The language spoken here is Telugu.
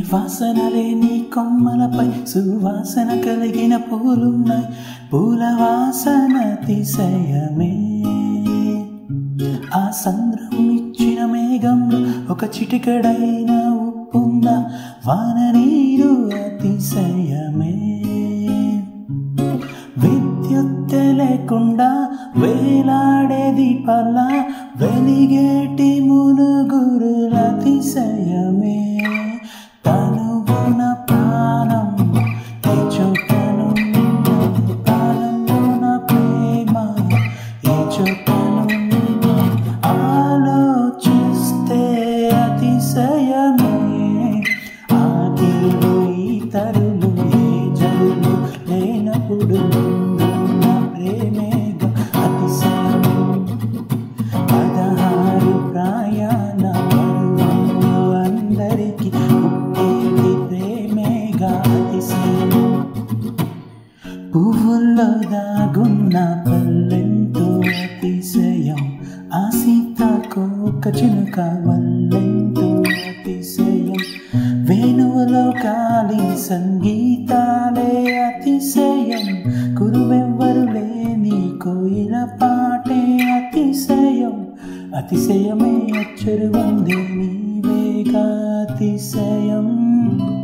వాసన లేని కొమ్మలపై సువాసన కలిగిన పూలున్నాయి పూల వాసన అతిశయమే ఆ సంద్రం ఇచ్చిన మేఘంలో ఒక చిటికడైన ఉప్పుంద వాన నీరు అతిశయమే విద్యుత్ లేకుండా వేలాడే దీపాల వెలిగేటి మునుగురుల అతిశయమే తనుగుణ ప్రాణం ఏ చోటను ప్రాణమున ప్రేమ ఏ చోటను ఆలోచిస్తే అతిశయమే ఆకిలు ఇతరులు ఏ జరులు లేనప్పుడు ముందున్న ప్రేమేగా అతిశయం పదహారు ప్రయాణ పర్వంలో అందరికీ పుట్టేది ప్రేమేగా అతిశయం పువ్వుల్లో దాగున్న పల్లెంతో అతిశయం ఆ సీతాకోక చినుక వల్లెంతో అతిశయం వేణువులో కాలి సంగీతాలే అతిశయం కురువెవ్వరు లేని కోయిల పాటే అతిశయం అతిశయమే అచ్చరు వందే నీవేగా అతిశయం